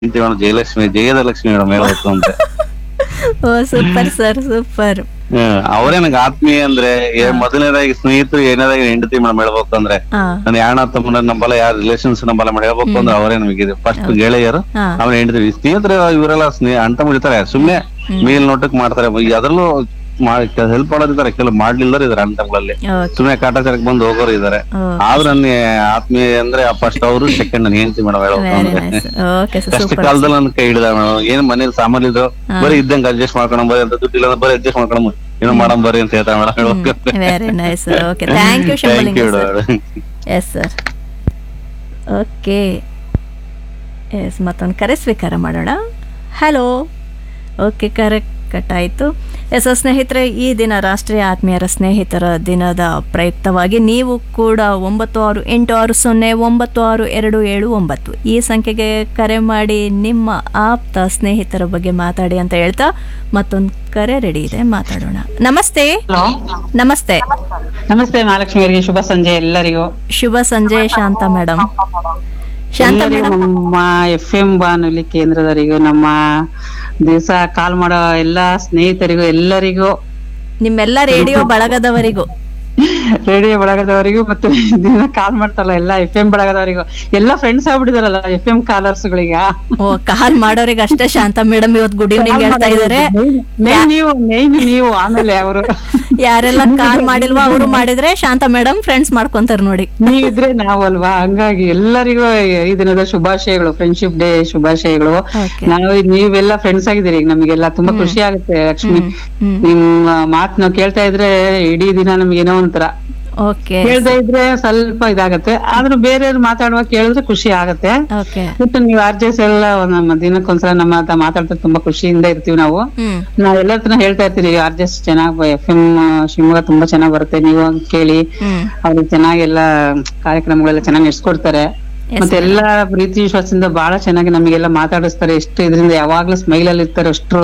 ಹೆಂಡತಿ ಮೇಡಮ್ ಜಯಲಕ್ಷ್ಮಿ ಜಯದ ಲಕ್ಷ್ಮಿ ಮೇಡಮ್ ಹೇಳ್ಬೇಕು ಅಂದ್ರೆ oh super sir super hmm, ಅವರೇ ನಂಗೆ ಆತ್ಮೀಯ ಅಂದ್ರೆ ಏ- ಮೊದಲನೇದಾಗಿ ಸ್ನೇಹಿತರು ಏನೇದಾಗಿ ಹೆಂಡತಿ ಮೇಡಮ್ ಹೇಳ್ಬೇಕು ಅಂದ್ರೆ ಹಾ ನನ್ನ ಯಾಣ ತಮ್ಮನ ನಂಬಲ್ಲ ಯಾರ ರಿಲೇಷನ್ಸ್ ನಂಬಲ್ಲ ಮಾಡಿ ಹೇಳ್ಬೇಕು ಅಂದ್ರೆ ಅವರೇ ನಮಗೆ ಫಸ್ಟ್ ಗೆಳೆಯರು ಹಾ ಆಮೇಲೆ ಹೆಂಡತಿ ಸ್ನೇಹಿತರು ಇವರೆಲ್ಲ ಸ್ನೇಹ ಅಂಟ ಮುಡಿತಾರೆ ಸುಮ್ನೆ ಮೇಲ್ ನೋಟಕ್ ಮಾಡ್ತಾರೆ ಅದ್ರಲ್ಲೂ ಹೆಲ್ಪ್ ಮಾಡೋದಿದ್ದಾರೆ ಕೆಲವು ಮಾಡ್ಲಿಲ್ಲರು ಇದಾರೆ ಅಂಟಗಳಲ್ಲಿ ಓಕೆ ಸುಮ್ನೆ ಕಾಟಾಚಾರಕ್ಕೆ ಬಂದು ಹೋಗೋರು ಇದಾರೆ ಆದ್ರೆ ನನ್ನ ಆತ್ಮೀಯ ಅಂದ್ರೆ ಫಸ್ಟ್ ಅವರು ಸೆಕೆಂಡ್ ನನ್ನ ಹೆಂಡತಿ ಮೇಡಮ್ ಹೇಳ್ಬೇಕು ವೆರಿ ಅಂದ್ರೆ ನೈಸ್ ಓಕೆ ಸರ್ ಕಷ್ಟ ಸೂಪರ್ ಕಾಲದಲ್ಲಿ ನನ್ನ ಕೈ ಹಿಡಿದ ಏನ್ ಮನೇಲಿ ಸಾಮಾನ್ ಇದ್ರು ಬರೀ ಇದ್ದಂಗ ಅಡ್ಜಸ್ಟ್ ಮಾಡ್ಕೊಂಡ್ ಬರ್ರಿ ಅಂತ ದುಡ್ಡು ಇಲ್ಲ ಅಂದ್ರೆ ಬರೀ ಅಡ್ಜಸ್ಟ್ ಮಾಡ್ಕೊಂಡ್ ಏನೋ ಮಾಡಮ್ ಬರ್ರಿ ಅಂತ ಹೇಳ್ತಾ madam very nice okay thank you thank Shambalinga you sir yes sir okay yes ಮತ್ತೊಂದು ಕರೆ ಸ್ವೀಕಾರ ಮಾಡೋಣ ಹಲೋ ಓಕೆ ಕರೆ ಕಟ್ಟಾಯಿತು ಎಸ್ ಸ್ನೇಹಿತರೆ ಈ ದಿನ ರಾಷ್ಟ್ರೀಯ ಆತ್ಮೀಯರ ಸ್ನೇಹಿತರ ದಿನದ ಪ್ರಯುಕ್ತವಾಗಿ ನೀವು ಕೂಡ ಒಂಬತ್ತು ಆರು ಎಂಟು ಆರು ಸೊನ್ನೆ ಒಂಬತ್ತು ಆರು ಎರಡು ಏಳು ಒಂಬತ್ತು ಈ ಸಂಖ್ಯೆಗೆ ಕರೆ ಮಾಡಿ ನಿಮ್ಮ ಆಪ್ತ ಸ್ನೇಹಿತರ ಬಗ್ಗೆ ಮಾತಾಡಿ ಅಂತ ಹೇಳ್ತಾ ಮತ್ತೊಂದು ಕರೆ ರೆಡಿ ಇದೆ ಮಾತಾಡೋಣ ನಮಸ್ತೆ ಹಲೋ ನಮಸ್ತೆ ನಮಸ್ತೆ ಮಹಾಲಕ್ಷ್ಮಿ ಅವರಿಗೆ ಶುಭ ಸಂಜೆ ಎಲ್ಲರಿಗೂ ಶುಭ ಸಂಜೆ ಶಾಂತ ಮೇಡಮ್ ಶಾಂತ ಎಲ್ಲರಿಗೂ ಮೇಡಮ್ ನಮ್ಮ ಎಫ್ ಎಂ ಬಾನುಲಿ ಕೇಂದ್ರದವರಿಗೂ ನಮ್ಮ ದಿವಸ ಕಾಲ್ ಮಾಡೋ ಎಲ್ಲಾ ಸ್ನೇಹಿತರಿಗೂ ಎಲ್ಲರಿಗೂ ನಿಮ್ಮೆಲ್ಲ ರೇಡಿಯೋ ಬಳಗದವರಿಗೂ ರೇಡಿಯೋ ಬಳಗದವರಿಗೂ ಮತ್ತೆ ದಿನ ಕಾಲ್ ಮಾಡ್ತಾರಲ್ಲ ಎಲ್ಲ ಎಫ್ ಎಂ ಬಳಗದವರಿಗೂ ಎಲ್ಲ ಫ್ರೆಂಡ್ಸ್ ಆಗ್ಬಿಟ್ಟಿದಾರಲ್ಲ ಎಫ್ ಎಂ ಕಾಲರ್ಸ್ಗಳಿಗ ಓ ಕಾಲ್ ಮಾಡೋರಿಗೆ ಅಷ್ಟೇ ಶಾಂತ ಮೇಡಮ್ ಇವತ್ತು ಗುಡ್ ಈವ್ನಿಂಗ್ ಹೇಳ್ತಾ ಇದಾರೆ ಮೇನ್ ನೀವು ಮೇನ್ ನೀವು ಆಮೇಲೆ ಅವರು ಯಾರೆಲ್ಲ ಕಾಲ್ ಮಾಡಿಲ್ವಾ ಅವರು ಮಾಡಿದ್ರೆ ಶಾಂತ ಮೇಡಮ್ ಫ್ರೆಂಡ್ಸ್ ಮಾಡ್ಕೊಂತಾರ ನೋಡಿ ನೀವಿದ್ರೆ ನಾವು ಅಲ್ವಾ ಹಂಗಾಗಿ ಎಲ್ಲರಿಗೂ ಈ ದಿನದ ಶುಭಾಶಯಗಳು ಫ್ರೆಂಡ್ಶಿಪ್ ಡೇ ಶುಭಾಶಯಗಳು Okay. ನಾವು ನೀವೆಲ್ಲ ಫ್ರೆಂಡ್ಸ್ ಆಗಿದ್ದೀರಿ ಈಗ ನಮಗೆಲ್ಲ ತುಂಬಾ ಖುಷಿ ಆಗುತ್ತೆ ಲಕ್ಷ್ಮಿ ಹ್ಮ್ ನಿಮ್ಮ ಮಾತ್ ನಾವು ಕೇಳ್ತಾ ಇದ್ರೆ ಇಡೀ ದಿನ ನಮ್ಗೆ ಏನೋ ಒಂಥರ ಓಕೆ ಕೇಳ್ತಾ ಇದ್ರೆ ಸ್ವಲ್ಪ ಇದಾಗತ್ತೆ ಆದ್ರೂ ಬೇರೆಯವ್ರು ಮಾತಾಡುವಾಗ ಕೇಳಿದ್ರೆ ಖುಷಿ ಆಗತ್ತೆ ಓಕೆ ಮತ್ತೆ ನೀವು ಆರ್ಜೆಸ್ ಎಲ್ಲ ನಮ್ಮ ದಿನಕ್ಕೊಂದ್ಸಲ ನಮ್ಮ ಹತ್ರ ಮಾತಾಡ್ತಾ ತುಂಬಾ ಖುಷಿಯಿಂದ ಇರ್ತೀವಿ ನಾವು ಹ್ಮ್ ನಾವ್ ಎಲ್ಲರ ಹತ್ರ ಹೇಳ್ತಾ ಇರ್ತೀವಿ ಆರ್ಜೆಸ್ ಚೆನ್ನಾಗ್ ಎಫ್ ಎಂ ಶಿವಮೊಗ್ಗ ತುಂಬಾ ಚೆನ್ನಾಗ್ ಬರುತ್ತೆ ನೀವು ಕೇಳಿ ಹ್ಮ್ ಅವ್ರಿಗೆ ಚೆನ್ನಾಗೆಲ್ಲ ಕಾರ್ಯಕ್ರಮಗಳೆಲ್ಲ ಚೆನ್ನಾಗಿ ನಡೆಸ್ಕೊಡ್ತಾರೆ Yes, ಮತ್ತೆ ಎಲ್ಲಾ ಪ್ರೀತಿ ವಿಶ್ವಾಸದಿಂದ ಬಹಳ ಚೆನ್ನಾಗಿ ನಮಗೆಲ್ಲ ಮಾತಾಡಿಸ್ತಾರೆ ಎಷ್ಟು ಇದರಿಂದ ಯಾವಾಗ್ಲೂ ಸ್ಮೈಲ್ ಅಲ್ಲಿ ಇರ್ತಾರೆ ಅಷ್ಟ್ರು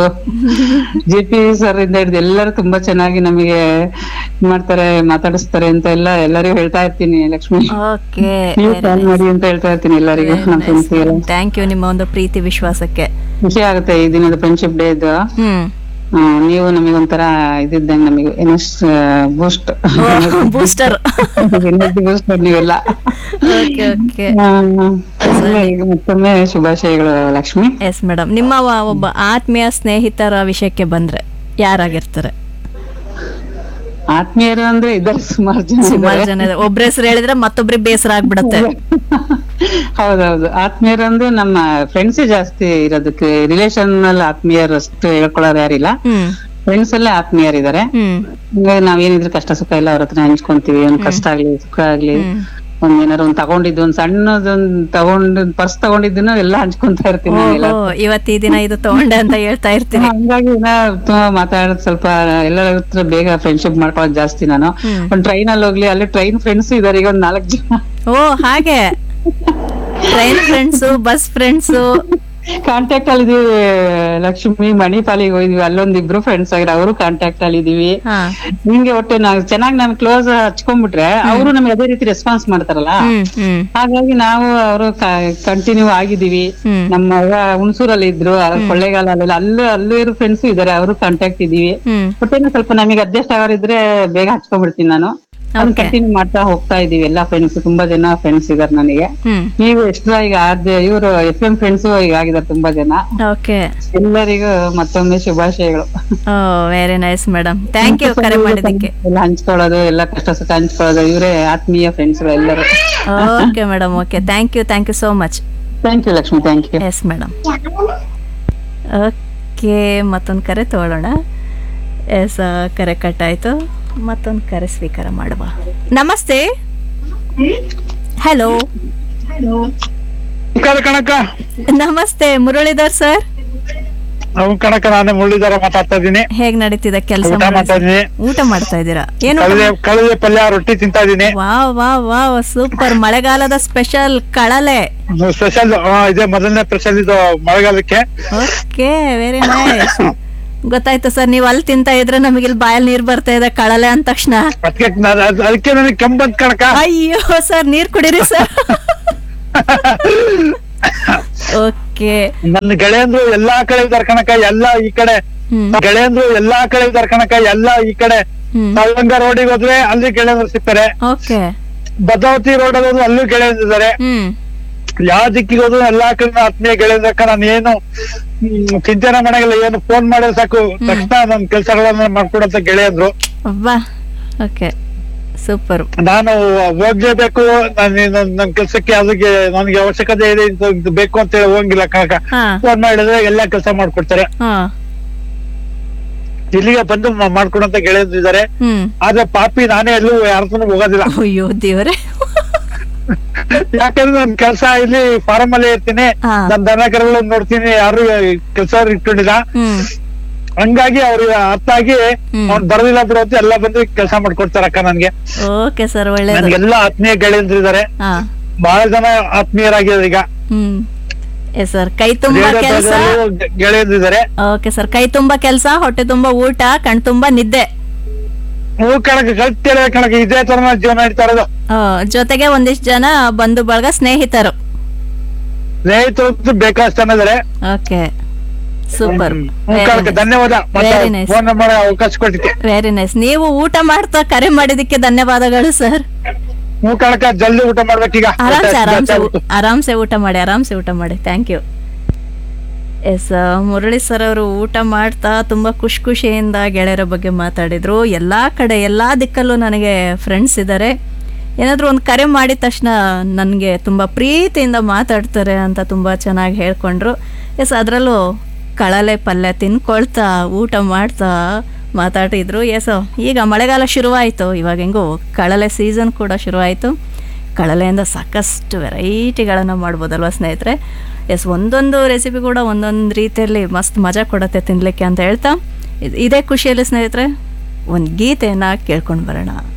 ಜೆ ಪಿ ಸರ್ ಇಂದ ಹಿಡಿದು ಎಲ್ಲರೂ ತುಂಬಾ ಚೆನ್ನಾಗಿ ನಮಗೆ ಇದ್ ಮಾಡ್ತಾರೆ ಮಾತಾಡಿಸ್ತಾರೆ ಅಂತ ಎಲ್ಲ ಎಲ್ಲರಿಗೂ ಹೇಳ್ತಾ ಇರ್ತೀನಿ ಲಕ್ಷ್ಮಿ ಓಕೆ ನೀವು ಕಾಲ್ ಮಾಡಿ ಅಂತ ಹೇಳ್ತಾ ಇರ್ತೀನಿ ಎಲ್ಲರಿಗೂ ನಮ್ಮ ಫ್ರೆಂಡ್ಸ್ ಎಲ್ಲ ಥ್ಯಾಂಕ್ ಯು ನಿಮ್ಮ ಒಂದು ಪ್ರೀತಿ ವಿಶ್ವಾಸಕ್ಕೆ ಖುಷಿ ಆಗುತ್ತೆ ಈ ದಿನದ ಫ್ರೆಂಡ್ಶಿಪ್ ಡೇ ಇದು ಹ್ಮ್ ಆ, ನೀವು ನಮಗೆ ಒಂಥರ ಇದ್ದಿದ್ದಂಗೆ ನಮಗೆ ಬೂಸ್ಟ್ ಬೂಸ್ಟರ್ ಎನರ್ಜಿ ಬೂಸ್ಟ್ ನೀವೆಲ್ಲ ಓಕೆ ಓಕೆ ಆ, ಎಲ್ಲರಿಗೂ ಮತ್ತೊಮ್ಮೆ ಶುಭಾಶಯಗಳು ಲಕ್ಷ್ಮಿ ಎಸ್ ಮೇಡಮ್ ನಿಮ್ಮ ವ- ಒಬ್ಬ ಆತ್ಮೀಯ ಸ್ನೇಹಿತರ ವಿಷಯಕ್ಕೆ ಬಂದ್ರೆ ಯಾರಾಗಿರ್ತಾರೆ ಆತ್ಮೀಯರು ಅಂದ್ರೆ ಇದ್ದಾರೆ ಸುಮಾರು ಜನ ಸುಮಾರು ಇದ್ದಾರೆ. ಜನ ಇದೆ. ಒಬ್ರ ಹೆಸರು ಹೇಳಿದ್ರೆ ಮತ್ತೊಬ್ರಿಗೆ ಬೇಸರ ಆಗ್ಬಿಡತ್ತೆ ಹೌದೌದು ಆತ್ಮೀಯರು ಅಂದ್ರೆ ನಮ್ಮ ಫ್ರೆಂಡ್ಸೇ ಜಾಸ್ತಿ ಇರೋದಕ್ಕೆ ರಿಲೇಶನ್ ಅಲ್ಲಿ ಆತ್ಮೀಯರು ಅಷ್ಟು ಹೇಳ್ಕೊಳ್ಳೋರು ಯಾರಿಲ್ಲ ಹ್ಮ್ ಫ್ರೆಂಡ್ಸ್ ಅಲ್ಲೇ ಆತ್ಮೀಯರಿದ್ದಾರೆ ಹ್ಮ್ ಹಂಗಾಗಿ ನಾವೇನಿದ್ರು ಕಷ್ಟ ಸುಖ ಎಲ್ಲ ಅವ್ರ ಹತ್ರ ಹಂಚ್ಕೊಂತೀವಿ ಒಂದ್ ಕಷ್ಟ ಆಗ್ಲಿ ಸುಖ ಆಗ್ಲಿ ಹ್ಮ್. ಒಂದ್ ಏನಾರು ಒಂದ್ ತಗೊಂಡಿದ್ದು ಒಂದ್ ಸಣ್ಣದೊಂದ್ ತಗೊಂಡ್ ಪರ್ಸ್ ತಗೊಂಡಿದ್ದನ್ನ ಎಲ್ಲ ಹಂಚ್ಕೊಂತ ಇರ್ತೀನಿ ನಾನೆಲ್ಲ ಓಹೋ ಇವತ್ತು ಈ ದಿನ ಇದು ತಗೊಂಡೆ ಅಂತ ಹೇಳ್ತಾ ಇರ್ತೀನಿ ಹಂಗಾಗಿ ನಾ ತುಂಬಾ ಮಾತಾಡೋದ್ ಸ್ವಲ್ಪ ಎಲ್ಲರ ಹತ್ರ ಬೇಗ ಫ್ರೆಂಡ್ಶಿಪ್ ಮಾಡ್ಕೊಳ್ಳೋದು ಜಾಸ್ತಿ ನಾನು ಹ್ಮ್. ಒಂದ್ ಟ್ರೈನ್ ಅಲ್ಲಿ ಹೋಗ್ಲಿ ಅಲ್ಲಿ ಟ್ರೈನ್ ಫ್ರೆಂಡ್ಸ್ ಇದಾರೆ ಈಗ ಒಂದ್ ನಾಲ್ಕು ಜನ ಓ ಹಾಗೆ train friends bus friends contact ಅಲ್ಲಿ ಇದೀವಿ ಲಕ್ಷ್ಮಿ ಮಣಿಪಾಲಿಗೆ ಹೋಗಿದ್ವಿ ಅಲ್ಲೊಂದ್ ಇಬ್ರು ಫ್ರೆಂಡ್ಸ್ ಆಗಿರ ಅವರು ಕಾಂಟ್ಯಾಕ್ಟ್ ಅಲ್ಲಿ ಇದೀವಿ ಹಾ ಹಿಂಗೆ ಒಟ್ಟು ನಾವ್ ಚೆನ್ನಾಗಿ ನಮ್ ಕ್ಲೋಸ್ ಹಚ್ಕೊಂಡ್ಬಿಟ್ರೆ ಅವರು ನಮ್ಗೆ ಅದೇ ರೀತಿ ರೆಸ್ಪಾನ್ಸ್ ಮಾಡ್ತಾರಲ್ಲ ಹ್ಮ್ ಹ್ಮ್ ಹಾಗಾಗಿ ನಾವು ಅವರು ಕಂಟಿನ್ಯೂ ಆಗಿದೀವಿ ಹ್ಮ್. ನಮ್ಮ ಮಗ ಹುಣಸೂರಲ್ಲಿ ಇದ್ರು ಅವ್ರ ಕೊಳ್ಳೇಗಾಲ ಅಲ್ಲೆಲ್ಲ ಅಲ್ಲೂ ಅಲ್ಲೂ ಇರೋ ಫ್ರೆಂಡ್ಸ್ ಇದಾರೆ ಅವರು ಕಾಂಟ್ಯಾಕ್ಟ್ ಇದೀವಿ ಹ್ಮ್ ಒಟ್ಟೇನು ಸ್ವಲ್ಪ ನಮಗೆ ಅಡ್ಜಸ್ಟ್ ಆಗೋರಿದ್ರೆ ಬೇಗ ಹಚ್ಕೊಂಡ್ಬಿಡ್ತೀನಿ ನಾನು ಅದನ್ನ Okay. ಕಂಟಿನ್ಯೂ ಮಾಡ್ತಾ ಹೋಗ್ತಾ ಇದೀವಿ ಎಲ್ಲಾ ಫ್ರೆಂಡ್ಸ್ ತುಂಬಾ ಜನ ಫ್ರೆಂಡ್ಸ್ ಇದಾರೆ ನನಗೆ ಹ್ಮ್ ನೀವು ಎಷ್ಟು ಈಗ ಆರ್ಜೆ ಇವರು ಎಫ್ ಎಂ ಫ್ರೆಂಡ್ಸ್ ಈಗ ಆಗಿದ್ದಾರೆ ತುಂಬಾ ಜನ ಓಕೆ ಎಲ್ಲರಿಗೂ ಮತ್ತೊಮ್ಮೆ ಶುಭಾಶಯಗಳು oh very nice madam thank you ಕರೆ ಮಾಡಿದ್ದಕ್ಕೆ ಎಲ್ಲ ಹಂಚ್ಕೊಳ್ಳೋದು ಎಲ್ಲ ಕಷ್ಟ ಸುಖ ಹಂಚ್ಕೊಳ್ಳೋದು ಇವರೇ ಆತ್ಮೀಯ ಫ್ರೆಂಡ್ಸ್ ಎಲ್ಲರೂ okay madam okay thank you thank you so much thank you Lakshmi thank you yes madam okay ಮತ್ತೊಂದು ಕರೆ ತಗೊಳ್ಳೋಣ ಎಸ್ ಕರೆ ಕಟ್ಟಾಯಿತು ಮತ್ತೊಂದು ಕರೆ ಸ್ವೀಕಾರ ಮಾಡುವ ನಮಸ್ತೆ ಹಲೋ ನಮಸ್ಕಾರ ಕಣಕ್ಕ ನಮಸ್ತೆ ಮುರಳೀಧರ್ ಸರ್ ನಾವು ಕಣಕ್ಕ ನಾನೇ ಮುರಳೀಧರ ಮಾತಾಡ್ತಾ ಇದ್ದೀನಿ ಹೇಗ್ ನಡೀತಿದೆ ಕೆಲಸ ಊಟ ಮಾಡ್ತಾ ಇದೀನಿ ಊಟ ಮಾಡ್ತಾ ಇದ್ದೀರಾ ಏನು ಕಳದೆ ಕಳದೆ ಪಲ್ಯ ರೊಟ್ಟಿ ತಿಂತಾ ಇದೀನಿ ವಾವ್ ವಾವ್ ವಾವ್ ಸೂಪರ್ ಮಳೆಗಾಲದ ಸ್ಪೆಷಲ್ ಕಳಲೆ ಸ್ಪೆಷಲ್ ಇದೆ ಮೊದಲನೇ ಸ್ಪೆಷಲ್ ಇದು ಮಳೆಗಾಲಕ್ಕೆ ಓಕೆ ವೆರಿ ನೈಸ್ ಗೊತ್ತಾಯ್ತು ಸರ್ ನೀವು ಅಲ್ಲಿ ತಿಂತಾ ಇದ್ರೆ ನಮಗೆ ಇಲ್ಲಿ ಬಾಯಲ್ಲಿ ನೀರ್ ಬರ್ತಾ ಇದೆ ಕಳಲೆ ಅಂದ ತಕ್ಷಣ ಅದಕ್ಕೆ ನಾನ್- ಅದ್- ಅದಕ್ಕೆ ನನಗೆ ಕೆಂಪ್ ಬಂತ್ ಕಣಕ್ಕ ಅಯ್ಯೋ ಸರ್ ನೀರ್ ಕುಡೀರಿ ಸರ್ ಓಕೆ ನನ್ನ ಗೆಳೆಯಂದ್ರು ಎಲ್ಲಾ ಕಡೆ ಇದಾರ ಕಣಕ ಎಲ್ಲಾ ಈ ಕಡೆ ಹ್ಮ್ ಗೆಳೆಯಂದ್ರು ಎಲ್ಲಾ ಕಡೆ ಇದಾರ ಕಣಕ ಎಲ್ಲಾ ಈ ಕಡೆ ಹ್ಮ್ ಸಾಲ್ವಂಗ ರೋಡಿಗೆ ಹೋದ್ರೆ ಅಲ್ಲಿ ಗೆಳೆಯಂದ್ರು ಸಿಗ್ತಾರೆ ಓಕೆ ಭದ್ರಾವತಿ ರೋಡ್ ಹೋದ್ರು ಅಲ್ಲೂ ಗೆಳೆಯಂದಿದ್ದಾರೆ ಹ್ಮ್ ಯಾವ ದಿಕ್ಕಿಗೆ ಹೋದ್ರು ಎಲ್ಲಾ ಕಡೆ ಆತ್ಮೀಯ ಗೆಳೆಯಂದ್ರಕ್ಕ ನಾನು ಏನು ಹ್ಮ್, ಚಿಂತನೆ ಮಾಡಂಗಿಲ್ಲ ಏನು ಫೋನ್ ಮಾಡಿದ್ರೆ ಸಾಕು ತಕ್ಷಣ ನನ್ ಕೆಲ್ಸಗಳನ್ನ ಮಾಡ್ಕೊಡಂತ ಗೆಳೆಯಂದ್ರು ಅಬ್ಬಾ ಓಕೆ ಸೂಪರ್ ನಾನು ಹೋಗ್ಲೇಬೇಕು ನಾನು ನನ್ ಕೆಲ್ಸಕ್ಕೆ ಅದಕ್ಕೆ ನನಗೆ ಅವಶ್ಯಕತೆ ಇದೆ ಇದು- ಇದು ಬೇಕು ಅಂತ ಹೇಳಿ ಹೋಗಂಗಿಲ್ಲ ಕಣಕ ಹಾ ಫೋನ್ ಮಾಡಿದ್ರೆ ಎಲ್ಲಾ ಕೆಲಸ ಮಾಡ್ಕೊಡ್ತಾರೆ ಹಾ ಇಲ್ಲಿಗೆ ಬಂದು ಮ- ಮಾಡ್ಕೊಡಂತ ಗೆಳೆಯರಿದ್ದಾರೆ ಹ್ಮ್ ಆದ್ರೆ ಪಾಪಿ ನಾನೇ ಎಲ್ಲೂ ಯಾರತ್ರ ಹೋಗೋದಿಲ್ಲ ಅಯ್ಯೋ ದೇವರೇ ಯಾಕಂದ್ರೆ ನನ್ ಕೆಲಸ ಇಲ್ಲಿ ಫಾರಂ ಅಲ್ಲೇ ಇರ್ತೀನಿ ಹಾ. ನನ್ ದನ ಕರುಗಳನ್ನ ನೋಡ್ತೀನಿ ಯಾರು ಕೆಲಸ ಇಟ್ಕೊಂಡಿಲ್ಲ ಹ್ಮ್ ಹಂಗಾಗಿ ಅವ್ರಿಗೆ ಅರ್ಥ ಆಗಿ ಹ್ಮ್. ಅವ್ನ್ ಬರೋದಿಲ್ಲ ಬಿಡು ಅಂತ ಎಲ್ಲ ಬಂದು ಕೆಲಸ ಮಾಡ್ಕೊಡ್ತಾರ ಅಕ್ಕ ನನ್ಗೆ ಓಕೆ ಸರ್ ಒಳ್ಳೇದು ನನ್ಗೆಲ್ಲ ಆತ್ಮೀಯ ಗೆಳೆಯರಿದ್ದಾರೆ ಹಾ ಬಹಳ ಜನ ಆತ್ಮೀಯರಾಗಿದ್ದಾರೆ ಈಗ ಹ್ಮ್ ಎಸ್ ಸರ್ ಕೈ ತುಂಬಾ ಕೆಲಸ ಗೆಳೆಯರಿದ್ದಾರೆ ಓಕೆ ಸರ್ ಕೈ ತುಂಬಾ ಕೆಲಸ ಹೊಟ್ಟೆ ತುಂಬಾ ಊಟ ಕಣ್ ತುಂಬಾ ನಿದ್ದೆ ಹೂ ಕಣಕ್ ಕಳ್ತಿರ ಕಣಕ್ ಇದೇ ತರ ನಾನ್ ಜೀವನ ನಡೀತಾ ಇರೋದು ಆ, ಜೊತೆಗೆ ಒಂದಿಷ್ಟು ಜನ ಬಂಧು ಬಳಗ ಸ್ನೇಹಿತರು ಸ್ನೇಹಿತರು ಬೇಕಾದಷ್ಟು ಜನ ಇದಾರೆ ಓಕೆ ಸೂಪರ್ ಹೂ ಕಣಕ್ ಧನ್ಯವಾದ ವೆರಿ ನೈಸ್ ಫೋನ್ ಮಾಡೋ ಅವಕಾಶ ಕೊಟ್ಟಿದ್ದೆ ವೆರಿ ನೈಸ್ ನೀವು ಊಟ ಮಾಡ್ತಾ ಕರೆ ಮಾಡಿದಕ್ಕೆ ಧನ್ಯವಾದಗಳು ಸರ್ ಹೂ ಕಣಕ ಜಲ್ದಿ ಊಟ ಮಾಡ್ಬೇಕೀಗ ಆರಾಮ್ಸೆ ಆರಾಮ್ಸೆ ಊ- ಜಾಸ್ತಿ ಆರಾಮ್ಸೆ ಊಟ ಮಾಡಿ ಆರಾಮ್ಸೆ ಊಟ ಮಾಡಿ thank you yes Murali sir ಅವರು ಊಟ ಮಾಡ್ತಾ ತುಂಬ ಖುಷಿ ಖುಷಿಯಿಂದ ಗೆಳೆಯರ ಬಗ್ಗೆ ಮಾತಾಡಿದರು ಎಲ್ಲ ಕಡೆ ಎಲ್ಲ ದಿಕ್ಕಲ್ಲೂ ನನಗೆ ಫ್ರೆಂಡ್ಸ್ ಇದ್ದಾರೆ ಏನಾದರೂ ಒಂದು ಕರೆ ಮಾಡಿದ ತಕ್ಷಣ ನನಗೆ ತುಂಬ ಪ್ರೀತಿಯಿಂದ ಮಾತಾಡ್ತಾರೆ ಅಂತ ತುಂಬ ಚೆನ್ನಾಗಿ ಹೇಳ್ಕೊಂಡ್ರು ಎಸ್ ಅದರಲ್ಲೂ ಕಳಲೆ ಪಲ್ಯ ತಿನ್ಕೊಳ್ತಾ ಊಟ ಮಾಡ್ತಾ ಮಾತಾಡಿದ್ರು ಎಸ್ ಈಗ ಮಳೆಗಾಲ ಶುರುವಾಯಿತು ಇವಾಗ ಹೆಂಗೋ ಕಳಲೆ ಸೀಸನ್ ಕೂಡ ಶುರುವಾಯಿತು ಕಳಲೆಯಿಂದ ಸಾಕಷ್ಟು ವೆರೈಟಿಗಳನ್ನು ಮಾಡ್ಬೋದಲ್ವ ಸ್ನೇಹಿತರೆ ಎಸ್ ಒಂದೊಂದು ರೆಸಿಪಿ ಕೂಡ ಒಂದೊಂದು ರೀತಿಯಲ್ಲಿ ಮಸ್ತ್ ಮಜಾ ಕೊಡುತ್ತೆ ತಿನ್ನಲಿಕ್ಕೆ ಅಂತ ಹೇಳ್ತಾ ಇದ್- ಇದೇ ಖುಷಿಯಲ್ಲಿ ಸ್ನೇಹಿತರೆ ಒಂದು ಗೀತೆಯನ್ನು ಕೇಳ್ಕೊಂಡು ಬರೋಣ